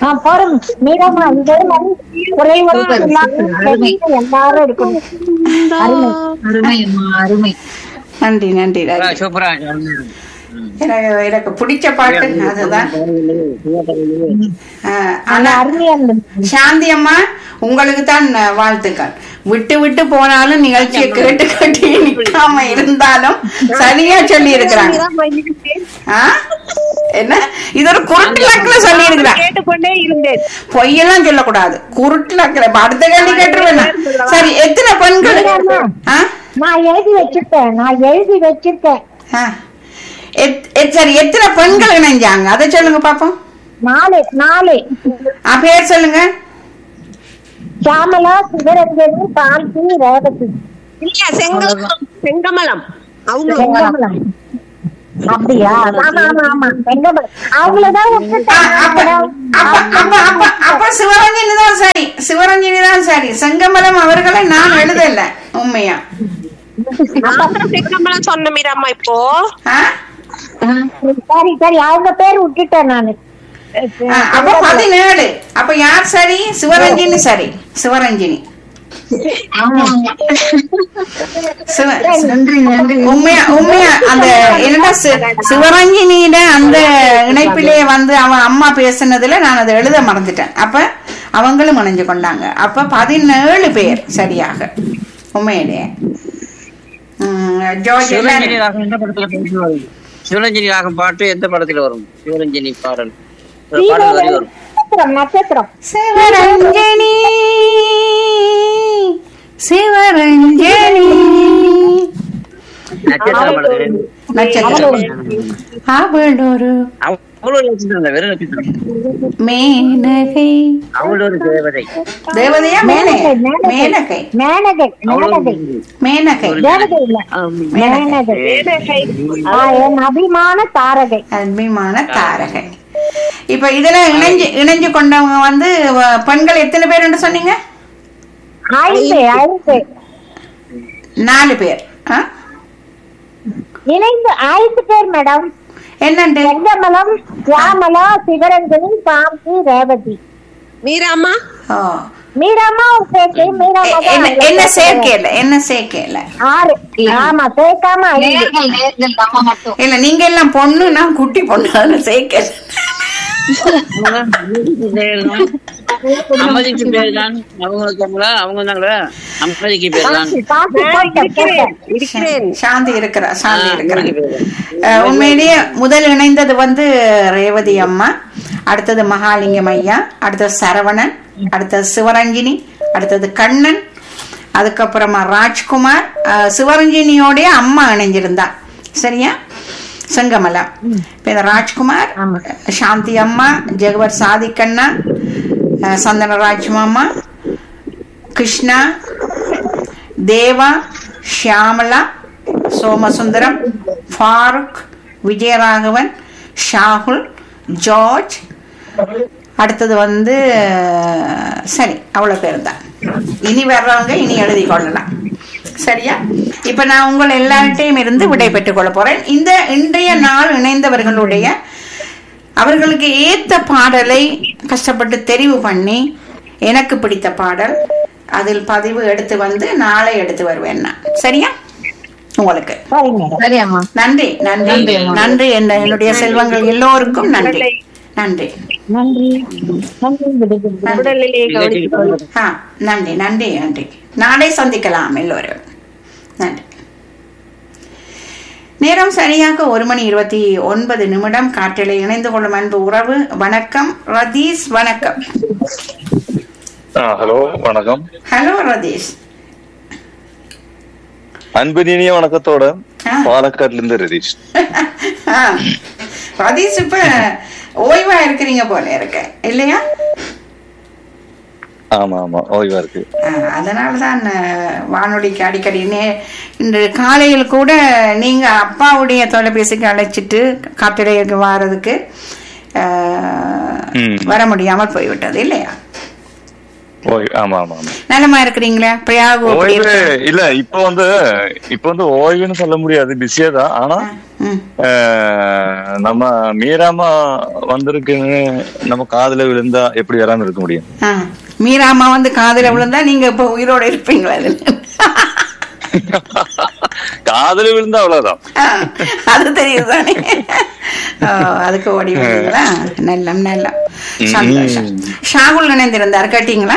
ஆ, போறோம் மீரம்மா இதே மாதிரி குறைவா இல்லாம எல்லாரும் இருக்கணும் அருமை அருமை அம்மா அருமை நன்றி நன்றி ராஜி. சூப்பரா எனக்கு எனக்கு பிடிச்ச பாட்டு அதுதான் ஆ, ஆனா ஆனா அருமையா இருந்தது சாந்தி அம்மா உங்களுக்கு தான் அஹ், வாழ்த்துக்கள் விட்டு விட்டு போனாலும் நிகழ்ச்சியை கேட்டு கேட்டு நிக்காம இருந்தாலும் சரியா சொல்லி இருக்கிறாங்க ஆ? என்ன இது ஒரு குருட்டு லக்கில சொல்லி இருக்கிறாங்க கேட்டுக்கொண்டே இருந்தேன் பொய்யெல்லாம் சொல்லக்கூடாது குருட்டு லக்கில இப்ப அடுத்த கேள்வி கேட்டுருவேன் சரி எத்தனை பெண்கள் ஆ? நான் எழுதி வச்சிருக்கேன் நான் எழுதி வச்சிருக்கேன் ஆ. எத்- எத்- சரி எத்தனை பெண்கள் இணைஞ்சாங்க அதை சொல்லுங்க பாப்போம் நாலு நாலு ஆ, பேர் சொல்லுங்க சியாமலா சிவரஞ்சனி காந்தி ரேவதி இல்ல செங்கமலம் செங்கமலம் அவங்க செங்கமலம் அப்படியா ஆமா ஆமா ஆமா செங்கமலம் அவங்களதான் ஆ, விட்டுட்டேன் அப்ப அப்ப அப்ப அப்ப அப்ப சிவரஞ்சனி தான் சரி சிவரஞ்சனி தான் சரி செங்கமலம் அவர்களை நான் எழுதல உண்மையா நான் தான் செங்கமலம் சொன்ன மீராம்மா இப்போ ஆ? சரி சரி அவங்க பேர் விட்டுட்டேன் நானு ஆ, அப்ப பதினேழு அப்ப யார் சரி சிவரஞ்சினி சரி சிவரஞ்சினி சிவ- நன்றி நன்றி உண்மையா உண்மையா அந்த என்னடா சி- சிவரஞ்சினியில அந்த இணைப்பிலே வந்து அவன் அம்மா பேசுனதுல நான் அதை எழுத மறந்துட்டேன் அப்ப அவங்களும் இணைஞ்சு கொண்டாங்க அப்ப பதினேழு பேர் சரியாக உண்மையிலேயே உம், ஜோர்ஜ் சிவரஞ்சனி எல்லாரும் ராகம் எந்த படத்துல பாட்டு வரும் சிவரஞ்சனி ராகம் பாட்டு எந்த படத்துல வரும் சிவரஞ்சனி பாடல் ஒரு பாடல் வரி வரும் நட்சத்திரம் நட்சத்திரம் சிவரஞ்சனி சிவரஞ்சனி நட்சத்திர படத்துல நட்சத்திரம் அவள் ஒரு அவ்வளவு நட்சத்திரம் இல்ல, வெறும் நட்சத்திரம் மேனகை அவள் ஒரு தேவதை தேவதையா மேனகை மேனகை, மேனகை மேனகை மேனகை மேனகை தேவதை இல்ல மேனகை ஆ, என் அபிமான தாரகை அபிமான தாரகை இப்ப இதுல இணைஞ்சு இணைஞ்சு கொண்டவங்க வந்து வ- பெண்கள் எத்தனை பேர் சொன்னீங்க ஐந்து ஐந்து நாலு பேர் ஆ? இணைந்து ஐந்து பேர் மேடம் என்னண்டு செங்கமலம் சியாமலா சிவரஞ்சனி காந்தி ரேவதி மீராம்மா ஓ. மீராமா சேர்த்து மீராமா எ- என்ன என்ன சேர்க்கையில என்ன சேர்க்கையில ஆறு ஆமா சேர்க்காம ஐந்து நேர்கள் நேர்கள் நம்ம மட்டும் இல்ல நீங்க எல்லாம் பொண்ணு நான் குட்டி பொண்ணு அதுல சேர்க்கல அம்மதிக்கு பேர் தான் அவங்க இருக்காங்களா அவங்க இருந்தாங்களா அம்மதிக்கு பேர் தான் காசு போட்டேன், போட்டேன். இருக்கிறேன் சாந்தி இருக்கிறா சாந்தி ஆ, இருக்கிறா அம்மதிக்கு பேர் தான். அஹ், உண்மையிலேயே முதல் இணைந்தது வந்து ரேவதி அம்மா அடுத்தது மகாலிங்கம் ஐயா அடுத்தது சரவணன் அடுத்தது சிவரஞ்சினி அடுத்தது கண்ணன் அதுக்கப்புறமா ராஜ்குமார் அஹ், சிவரஞ்சினியோடைய அம்மா இணைஞ்சிருந்தா சரியா செங்கமலா இப்ப இந்த ராஜ்குமார் சாந்தி அம்மா ஜெகவர் சாதிக்கண்ணா அஹ், சந்தனராஜ் மாமா கிருஷ்ணா தேவா ஷியாமலா சோமசுந்தரம் ஃபாரூக் விஜயராகவன் ஷாகுல் ஜார்ஜ் அடுத்தது வந்து அஹ், சரி அவ்வளோ பேர் தான் இனி வர்றவங்க இனி எழுதி கொள்ளலாம் சரியா இப்ப நான் உங்கள் எல்லார்ட்டையும் இருந்து விடை பெற்றுக் கொள்ள போறேன் இந்த இன்றைய நாள் இணைந்தவர்களுடைய அவர்களுக்கு ஏத்த பாடலை கஷ்டப்பட்டு தெரிவு பண்ணி எனக்கு பிடித்த பாடல் அதில் பதிவு எடுத்து வந்து நாளை எடுத்து வருவேன் நான் சரியா உங்களுக்கு சரி மேடம் சரி அம்மா நன்றி நன்றி நன்றி, அம்மா. நன்றி என்ன என்னுடைய செல்வங்கள் எல்லோருக்கும் நன்றி நன்றி நன்றி நன்றி விடுதலை உடல்நிலையை கவனித்துக் கொள்ளும் ஆ நன்றி நன்றி நன்றி நாளை சந்திக்கலாம் எல்லோரும் நன்றி நேரம் சரியாக ஒரு மணி இருபத்தி ஒன்பது நிமிடம் காற்றிலே இணைந்து கொள்ளும் அன்பு உறவு வணக்கம் ரதீஷ் வணக்கம் ஆ ஹலோ வணக்கம் ஹலோ ரதீஷ் அன்பின் இனிய வணக்கத்தோட ஆ. பாலக்காட்ல இருந்து ரதீஷ் ஆ, ரதீஷ் இப்ப ஓய்வா இருக்கிறீங்க போல இருக்க இல்லையா ஆமா ஆமா ஓய்வா இருக்கு அதனால தான் வானொலிக்கு அடிக்கடி நே- இன்று காலையில் கூட நீங்க அப்பாவுடைய தொலைபேசிக்கு அழைச்சிட்டு காத்திரைக்கு வாரதுக்கு அஹ், ம். வர முடியாமல் போய்விட்டது இல்லையா ஓய்வு ஆமா ஆமா ஆமா நலமா இருக்கிறீங்களா பிரயாகு எப்படி ஓய்வு இருக்கு இல்ல இப்ப வந்து இப்ப வந்து ஓய்வுன்னு சொல்ல முடியாது பிஸியா தான் ஆனா ம். அஹ், நம்ம மீறாம வந்திருக்குன்னு நம்ம காதுல விழுந்தா எப்படி வராம இருக்க முடியும் ஆ. மீராமா வந்து காதுல விழுந்தா நீங்க இப்ப உயிரோட இருப்பீங்களா இதுல? காதுல விழுந்தா அவ்வளவுதான் ஆ, அது தெரியுது தானே ஓ, அதுக்கு ஓடி விடுங்களா நல்லம் நல்லம் சந்தோஷம் ஷாகுல் நினைந்திருந்தார் கேட்டீங்களா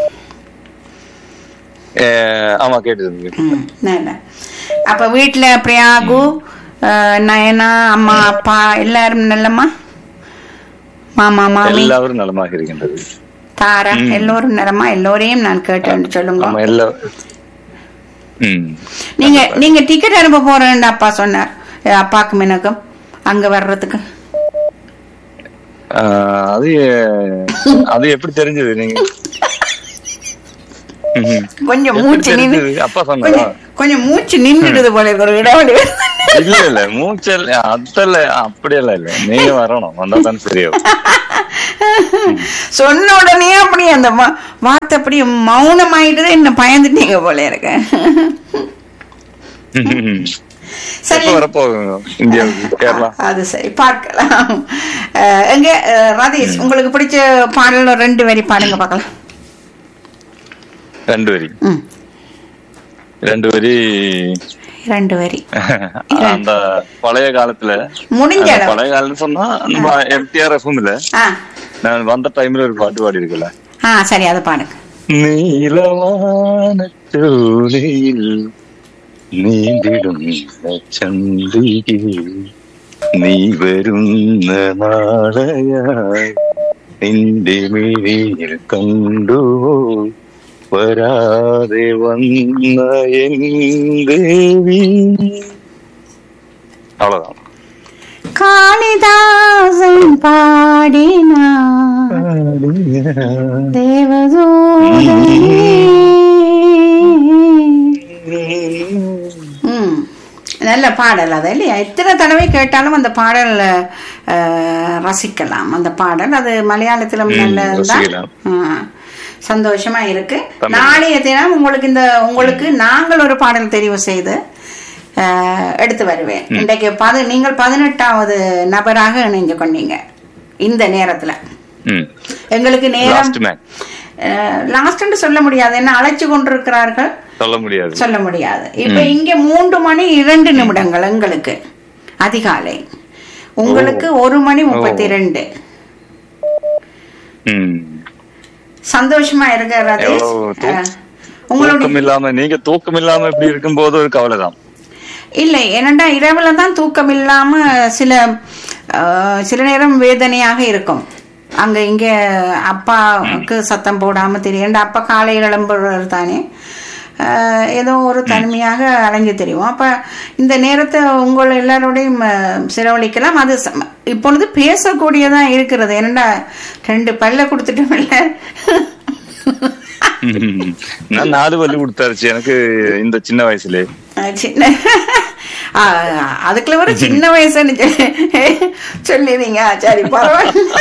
அஹ், ஆமா கேட்டு ம், நல்ல அப்ப வீட்டுல பிரியாகு அஹ், நயனா அம்மா அப்பா எல்லாரும் நல்லம்மா மாமா மாமி எல்லாரும் நலமாக இருக்கின்றது தாரா எல்லோரும் நலமா எல்லோரையும் நான் கேட்டேன்னு சொல்லுங்க நம்ம எல்லா ம் நீங்க நீங்க டிக்கெட் அனுப்ப போறேன்னு அப்பா சொன்னார் அஹ் அப்பாக்கும் எனக்கும் அங்க வர்றதுக்கு ஆஹ் அது அது எப்படி தெரிஞ்சது நீங்க ம்ஹும். கொஞ்சம் எப்படி மூச்சு நின்னு தெரிஞ்சது? அப்பா சொன்னாரா கொஞ்சம் கொஞ்சம் மூச்சு நின்றுடுது போல இருக்கு, ஒரு இடைவெளி வருது. இல்ல இல்ல மூச்சல் அதல்ல அப்படியெல்லாம் இல்ல நீங்க வரணும் வந்தா தான் சரியாகும் சொன்ன உடனே அப்படி அந்த வா- வார்த்தை அப்படி மௌனமாயிட்டு என்ன பயந்துட்டீங்க போல இருக்கு சரி எப்ப வரப்போகுங்க இந்தியாவுக்கு கேரளா அது சரி பார்க்கலாம் அஹ், எங்க அஹ், ரதீஷ் உங்களுக்கு பிடிச்ச பாடல் ஒரு ரெண்டு வரி பாடுங்க பார்க்கலாம் ரெண்டு வரி ம் ரெண்டு வரி ரெண்டு வரி அந்த பழைய காலத்துல முடிஞ்ச அந்த அளவு பழைய காலம்னு சொன்னா நம்ம எம்டிஆர் எஃப்எம் இல்ல ஆ நான் வந்த டைம்ல ஒரு பாட்டு பாடி இருக்கல ஆ சரி அதை பாடுங்க നീലവാന ചോലയിൽ നീന്തിടും ചന്ദ്രികയിൽ നീ വരുന്ന നാളയായി നിന്റെ മിഴിയിൽ കണ്ടുവോ വരാതെ വന്ന എൻ ദേവി அவ்வளவுதான் காளிதாசன் பாடினா ம் நல்ல பாடல் அது இல்லையா எத்தனை தடவை கேட்டாலும் அந்த பாடல் அஹ், ரசிக்கலாம் அந்த பாடல் அது மலையாளத்திலும் ம், நல்லதுதான் ரசிக்கலாம். ஆ, சந்தோஷமா இருக்கு தமிழ். நாளைய தினம் உங்களுக்கு இந்த உங்களுக்கு நாங்கள் ஒரு பாடல் தெரிவு செய்து அஹ், எடுத்து வருவேன் இன்றைக்கு பது நீங்கள் பதினெட்டாவது நபராக இணைஞ்சு கொண்டீங்க இந்த நேரத்துல ம் எங்களுக்கு நேரம் லாஸ்ட் மேன் லாஸ்ட்னு சொல்ல முடியாது என்ன அழைச்சு கொண்டிருக்கிறார்கள் சொல்ல முடியாது சொல்ல முடியாது இப்ப இங்க மூன்று மணி இரண்டு நிமிடங்கள் எங்களுக்கு அதிகாலை உங்களுக்கு ஒரு மணி முப்பத்தி ரெண்டு ம் சந்தோஷமா இருக்க ரதீஷ் எவ்வளவு தூ- அஹ், உங்களுடைய தூக்கம் இல்லாம நீங்க தூக்கம் இல்லாம இப்படி இருக்கும்போது ஒரு கவலைதான் இல்லை என்னடா இரவுல தான் தூக்கம் இல்லாம சில அஹ், சில நேரம் வேதனையாக இருக்கும் அங்க இங்க அப்பாவுக்கு சத்தம் போடாம தெரியும் அப்பா காலையில் எழும்புறது தானே அஹ், ஏதோ ஒரு தனிமையாக அலைஞ்சு தெரியும் அப்ப இந்த நேரத்தை உங்கள் எல்லாரோடையும் அஹ், செலவழிக்கலாம் அது சம- இப்பொழுது பேசக்கூடியதா இருக்கிறது என்னடா ரெண்டு பல்ல கொடுத்துட்டோம்ல ம். நான் நாலு பல்லு கொடுத்தாருச்சு எனக்கு இந்த சின்ன வயசுல அஹ் சின்ன அஹ் அதுக்குள்ள ஒரு சின்ன வயசுன்னு சொல்லி- சொல்லிடுங்க சரி பரவாயில்ல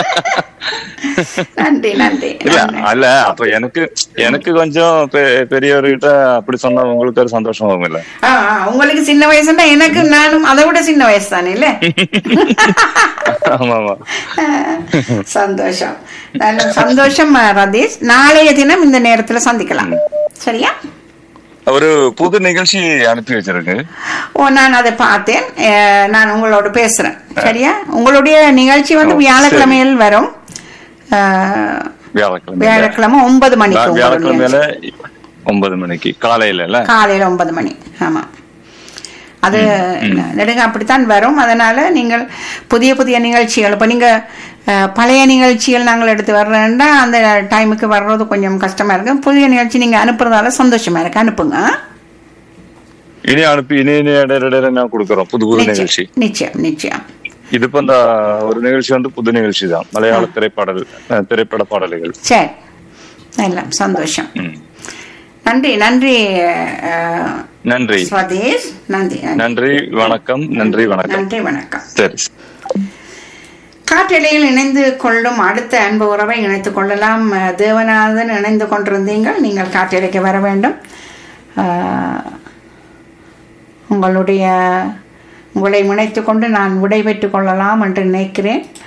நன்றி நன்றி இல்ல நன்றி. அல்ல அப்ப எனக்கு எனக்கு கொஞ்சம் பெ- பெரியவர்கிட்ட அப்படி சொன்னா உங்களுக்கு ஒரு சந்தோஷம் ஆகும் இல்ல ஆ, ஆ, உங்களுக்கு சின்ன வயசுன்னா எனக்கு நானும் அதை விட சின்ன வயசு தானே இல்ல ஆமா ஆமா அஹ், சந்தோஷம் நல்ல சந்தோஷம் அஹ், ரதீஷ் நாளைய தினம் இந்த நேரத்துல சந்திக்கலாம் சரியா ஒரு புது நிகழ்ச்சி அனுப்பி வச்சிருக்கு ஓ நான் அதை பார்த்தேன் அஹ், நான் உங்களோட பேசுறேன் சரியா உங்களுடைய நிகழ்ச்சி வந்து ஓ, சரி. வியாழக்கிழமையில் வரும் அஹ், வியாழக்கிழமை வியாழக்கிழமை ஒன்பது மணிக்கு உங்களுடைய வியாழக்கிழமையில ஒன்பது மணிக்கு காலையில இல்ல காலையில ஒன்பது மணி ஆமா அது நெடுங்க அப்படித்தான் வரும் அதனால நீங்கள் புதிய புதிய நிகழ்ச்சிகள் இப்போ நீங்க அஹ், பழைய நிகழ்ச்சிகள் நாங்கள் எடுத்து வர்றோம்னா அந்த டைமுக்கு வர்றது கொஞ்சம் கஷ்டமா இருக்கு புதிய நிகழ்ச்சி நீங்க அனுப்புறதால சந்தோஷமா இருக்கு அனுப்புங்க இனி அனுப்பி இனி இனி இடையில இடையில நான் கொடுக்குறோம் புது புது நிகழ்ச்சி நிச்சயம் நிச்சயம் நிச்சயம் இது இப்ப இந்த ஒரு நிகழ்ச்சி வந்து புது நிகழ்ச்சி தான் மலையாள திரைப்பாடல் அஹ், திரைப்பட பாடல்கள் சரி எல்லாம் சந்தோஷம் ம். நன்றி நன்றி அஹ், நன்றி ஸ்வதேஷ் நன்றி நன்றி நன்றி வணக்கம் நன்றி வணக்கம் நன்றி வணக்கம் சரி காற்றலையில் இணைந்து கொள்ளும் அடுத்த அன்பு உறவை இணைத்துக் கொள்ளலாம் அஹ், தேவநாதன் இணைந்து கொண்டிருந்தீங்கள் நீங்கள் காற்றலைக்கு வர வேண்டும் அஹ், உங்களுடைய உங்களை முனைத்து கொண்டு நான் விடை பெற்றுக் கொள்ளலாம் என்று நினைக்கிறேன்